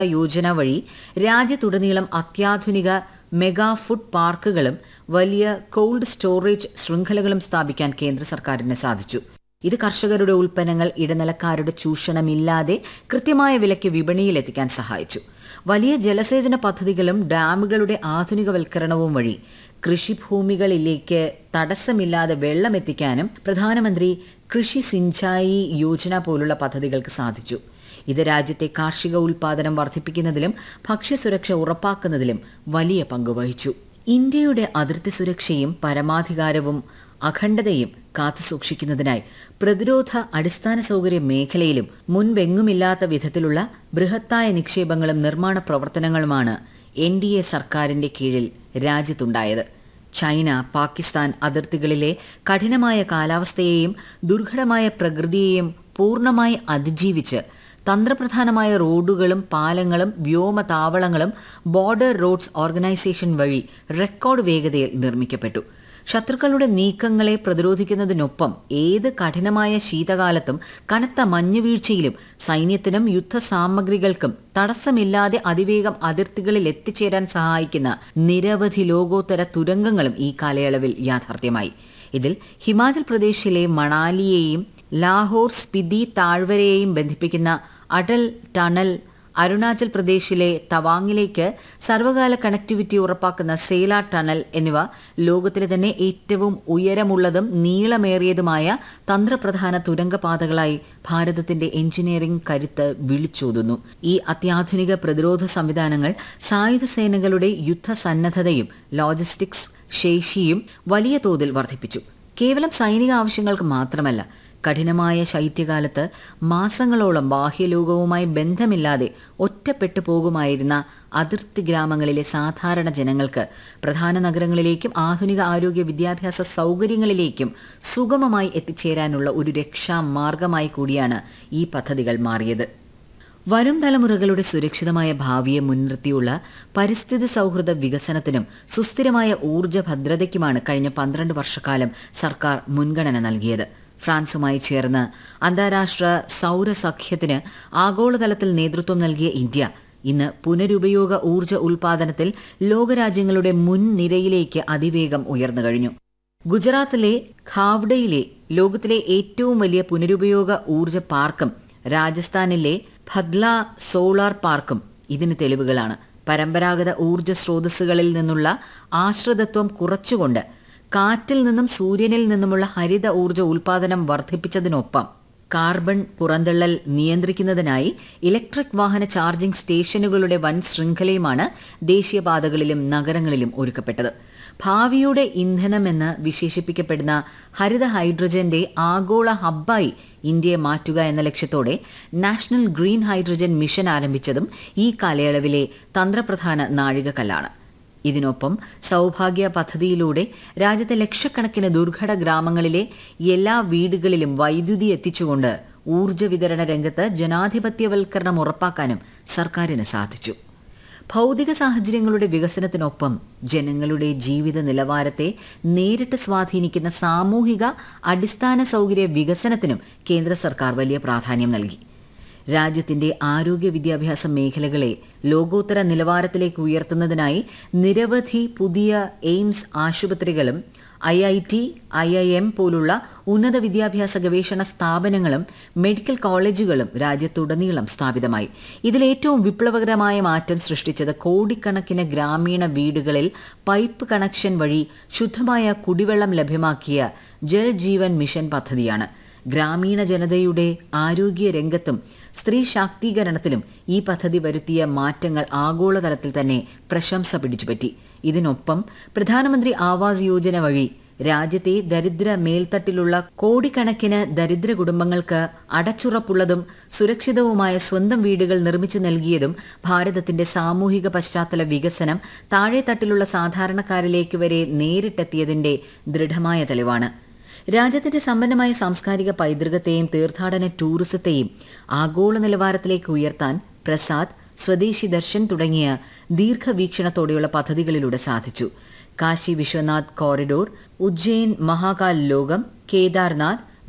യോജന വഴി രാജ്യത്തുടനീളം അത്യാധുനിക മെഗാ ഫുഡ് പാർക്കുകളും വലിയ കോൾഡ് സ്റ്റോറേജ് ശൃംഖലകളും സ്ഥാപിക്കാൻ കേന്ദ്ര സർക്കാരിന് സാധിച്ചു ഇത് കർഷകരുടെ ഉൽപ്പന്നങ്ങൾ ഇടനിലക്കാരുടെ ചൂഷണമില്ലാതെ കൃത്യമായ വിലയ്ക്ക് വിപണിയിലെത്തിക്കാൻ സഹായിച്ചു വലിയ ജലസേചന പദ്ധതികളും ഡാമുകളുടെ ആധുനികവൽക്കരണവും വഴി കൃഷിഭൂമികളിലേക്ക് തടസ്സമില്ലാതെ വെള്ളമെത്തിക്കാനും പ്രധാനമന്ത്രി കൃഷി സിഞ്ചായി യോജന പോലുള്ള പദ്ധതികൾക്ക് സാധിച്ചു ഇത് രാജ്യത്തെ കാർഷിക ഉൽപാദനം വർദ്ധിപ്പിക്കുന്നതിലും ഭക്ഷ്യസുരക്ഷ ഉറപ്പാക്കുന്നതിലും വലിയ പങ്കുവഹിച്ചു ഇന്ത്യയുടെ അതിർത്തി സുരക്ഷയും പരമാധികാരവും അഖണ്ഡതയും കാത്തുസൂക്ഷിക്കുന്നതിനായി പ്രതിരോധ അടിസ്ഥാന സൗകര്യ മേഖലയിലും മുൻപെങ്ങുമില്ലാത്ത വിധത്തിലുള്ള ബൃഹത്തായ നിക്ഷേപങ്ങളും നിർമ്മാണ പ്രവർത്തനങ്ങളുമാണ് എൻ ഡി എ സർക്കാരിന്റെ കീഴിൽ രാജ്യത്തുണ്ടായത് ചൈന പാകിസ്ഥാൻ അതിർത്തികളിലെ കഠിനമായ കാലാവസ്ഥയെയും ദുർഘടമായ പ്രകൃതിയെയും പൂർണ്ണമായി അതിജീവിച്ച് തന്ത്രപ്രധാനമായ റോഡുകളും പാലങ്ങളും വ്യോമതാവളങ്ങളും ബോർഡർ റോഡ്സ് ഓർഗനൈസേഷൻ വഴി റെക്കോർഡ് വേഗതയിൽ നിർമ്മിക്കപ്പെട്ടു ശത്രുക്കളുടെ നീക്കങ്ങളെ പ്രതിരോധിക്കുന്നതിനൊപ്പം ഏത് കഠിനമായ ശീതകാലത്തും കനത്ത മഞ്ഞുവീഴ്ചയിലും സൈന്യത്തിനും യുദ്ധസാമഗ്രികൾക്കും തടസ്സമില്ലാതെ അതിവേഗം അതിർത്തികളിൽ എത്തിച്ചേരാൻ സഹായിക്കുന്ന നിരവധി ലോകോത്തര തുരങ്കങ്ങളും ഈ കാലയളവിൽ യാഥാർത്ഥ്യമായി ഇതിൽ ഹിമാചൽ പ്രദേശിലെ മണാലിയെയും ലാഹോർ സ്പിതി താഴ്വരയെയും ബന്ധിപ്പിക്കുന്ന അടൽ ടണൽ അരുണാചൽ പ്രദേശിലെ തവാങ്ങിലേക്ക് സർവകാല കണക്ടിവിറ്റി ഉറപ്പാക്കുന്ന സേല ടണൽ എന്നിവ ലോകത്തിലെ തന്നെ ഏറ്റവും ഉയരമുള്ളതും നീളമേറിയതുമായ തന്ത്രപ്രധാന തുരങ്കപാതകളായി ഭാരതത്തിന്റെ എഞ്ചിനീയറിംഗ് കരുത്ത് വിളിച്ചോതുന്നു ഈ അത്യാധുനിക പ്രതിരോധ സംവിധാനങ്ങൾ സായുധ സേനകളുടെ യുദ്ധസന്നദ്ധതയും ലോജിസ്റ്റിക്സ് ശേഷിയും വലിയ തോതിൽ വർദ്ധിപ്പിച്ചു കേവലം സൈനിക ആവശ്യങ്ങൾക്ക് മാത്രമല്ല കഠിനമായ ശൈത്യകാലത്ത് മാസങ്ങളോളം ബാഹ്യലോകവുമായി ബന്ധമില്ലാതെ ഒറ്റപ്പെട്ടു പോകുമായിരുന്ന അതിർത്തി ഗ്രാമങ്ങളിലെ സാധാരണ ജനങ്ങൾക്ക് പ്രധാന നഗരങ്ങളിലേക്കും ആധുനിക ആരോഗ്യ വിദ്യാഭ്യാസ സൗകര്യങ്ങളിലേക്കും സുഗമമായി എത്തിച്ചേരാനുള്ള ഒരു രക്ഷാമാർഗമായി കൂടിയാണ് ഈ പദ്ധതികൾ മാറിയത് വരും തലമുറകളുടെ സുരക്ഷിതമായ ഭാവിയെ മുൻനിർത്തിയുള്ള പരിസ്ഥിതി സൗഹൃദ വികസനത്തിനും സുസ്ഥിരമായ ഊർജ്ജ ഭദ്രതയ്ക്കുമാണ് കഴിഞ്ഞ പന്ത്രണ്ട് വർഷക്കാലം സർക്കാർ മുൻഗണന നൽകിയത് ഫ്രാൻസുമായി ചേർന്ന് അന്താരാഷ്ട്ര സൗരസഖ്യത്തിന് ആഗോളതലത്തിൽ നേതൃത്വം നൽകിയ ഇന്ത്യ ഇന്ന് പുനരുപയോഗ ഊർജ്ജ ഉൽപാദനത്തിൽ ലോകരാജ്യങ്ങളുടെ മുൻനിരയിലേക്ക് അതിവേഗം ഉയർന്നു കഴിഞ്ഞു ഗുജറാത്തിലെ ഖാവ്ഡയിലെ ലോകത്തിലെ ഏറ്റവും വലിയ പുനരുപയോഗ ഊർജ്ജ പാർക്കും രാജസ്ഥാനിലെ ഭദ്ല സോളാർ പാർക്കും ഇതിന് തെളിവുകളാണ് പരമ്പരാഗത ഊർജ്ജ സ്രോതസ്സുകളിൽ നിന്നുള്ള ആശ്രിതത്വം കുറച്ചുകൊണ്ട് കാറ്റിൽ നിന്നും സൂര്യനിൽ നിന്നുമുള്ള ഹരിത ഊർജ്ജ ഉൽപാദനം വർദ്ധിപ്പിച്ചതിനൊപ്പം കാർബൺ പുറന്തള്ളൽ നിയന്ത്രിക്കുന്നതിനായി ഇലക്ട്രിക് വാഹന ചാർജിംഗ് സ്റ്റേഷനുകളുടെ വൻ ശൃംഖലയുമാണ് ദേശീയപാതകളിലും നഗരങ്ങളിലും ഒരുക്കപ്പെട്ടത് ഭാവിയുടെ ഇന്ധനമെന്ന് വിശേഷിപ്പിക്കപ്പെടുന്ന ഹരിത ഹൈഡ്രജന്റെ ആഗോള ഹബ്ബായി ഇന്ത്യയെ മാറ്റുക എന്ന ലക്ഷ്യത്തോടെ നാഷണൽ ഗ്രീൻ ഹൈഡ്രജൻ മിഷൻ ആരംഭിച്ചതും ഈ കാലയളവിലെ തന്ത്രപ്രധാന നാഴികക്കല്ലാണ് ഇതിനൊപ്പം സൗഭാഗ്യ പദ്ധതിയിലൂടെ രാജ്യത്തെ ലക്ഷക്കണക്കിന് ദുർഘട ഗ്രാമങ്ങളിലെ എല്ലാ വീടുകളിലും വൈദ്യുതി എത്തിച്ചുകൊണ്ട് ഊർജ്ജ വിതരണ രംഗത്ത് ജനാധിപത്യവൽക്കരണം ഉറപ്പാക്കാനും സർക്കാരിന് സാധിച്ചു ഭൗതിക സാഹചര്യങ്ങളുടെ വികസനത്തിനൊപ്പം ജനങ്ങളുടെ ജീവിത നിലവാരത്തെ നേരിട്ട് സ്വാധീനിക്കുന്ന സാമൂഹിക അടിസ്ഥാന സൗകര്യ വികസനത്തിനും കേന്ദ്ര സർക്കാർ വലിയ പ്രാധാന്യം നൽകി രാജ്യത്തിന്റെ ആരോഗ്യ വിദ്യാഭ്യാസ മേഖലകളെ ലോകോത്തര നിലവാരത്തിലേക്ക് ഉയർത്തുന്നതിനായി നിരവധി പുതിയ എയിംസ് ആശുപത്രികളും I I T I I M പോലുള്ള ഉന്നത വിദ്യാഭ്യാസ ഗവേഷണ സ്ഥാപനങ്ങളും മെഡിക്കൽ കോളേജുകളും രാജ്യത്തുടനീളം സ്ഥാപിതമായി ഇതിലേറ്റവും വിപ്ലവകരമായ മാറ്റം സൃഷ്ടിച്ചത് കോടിക്കണക്കിന് ഗ്രാമീണ വീടുകളിൽ പൈപ്പ് കണക്ഷൻ വഴി ശുദ്ധമായ കുടിവെള്ളം ലഭ്യമാക്കിയ ജൽ ജീവൻ മിഷൻ പദ്ധതിയാണ് ഗ്രാമീണ ജനതയുടെ ആരോഗ്യ രംഗത്തും സ്ത്രീ ശാക്തീകരണത്തിലും ഈ പദ്ധതി വരുത്തിയ മാറ്റങ്ങൾ ആഗോളതലത്തിൽ തന്നെ പ്രശംസ പിടിച്ചുപറ്റി ഇതിനൊപ്പം പ്രധാനമന്ത്രി ആവാസ് യോജന വഴി രാജ്യത്തെ ദരിദ്ര മേൽത്തട്ടിലുള്ള കോടിക്കണക്കിന് ദരിദ്ര കുടുംബങ്ങൾക്ക് അടച്ചുറപ്പുള്ളതും സുരക്ഷിതവുമായ സ്വന്തം വീടുകൾ നിർമ്മിച്ചു നൽകിയതും ഭാരതത്തിന്റെ സാമൂഹിക പശ്ചാത്തല വികസനം താഴെത്തട്ടിലുള്ള സാധാരണക്കാരിലേക്ക് വരെ നേരിട്ടെത്തിയതിന്റെ ദൃഢമായ തെളിവാണ് രാജ്യത്തിന്റെ സമ്പന്നമായ സാംസ്കാരിക പൈതൃകത്തെയും തീർത്ഥാടന ടൂറിസത്തെയും ആഗോള നിലവാരത്തിലേക്ക് ഉയർത്താൻ പ്രസാദ് സ്വദേശി ദർശൻ തുടങ്ങിയ ദീർഘവീക്ഷണത്തോടെയുള്ള പദ്ധതികളിലൂടെ സാധിച്ചു കാശി വിശ്വനാഥ് കോറിഡോർ ഉജ്ജയിൻ മഹാകാൽ ലോകം കേദാർനാഥ്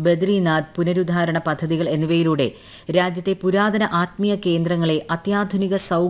ബദ്രിനാഥ് പുനരുദ്ധാരണ പദ്ധതികൾ എന്നിവയിലൂടെ രാജ്യത്തെ പുരാതന ആത്മീയ കേന്ദ്രങ്ങളെ അത്യാധുനിക സൌകര്യ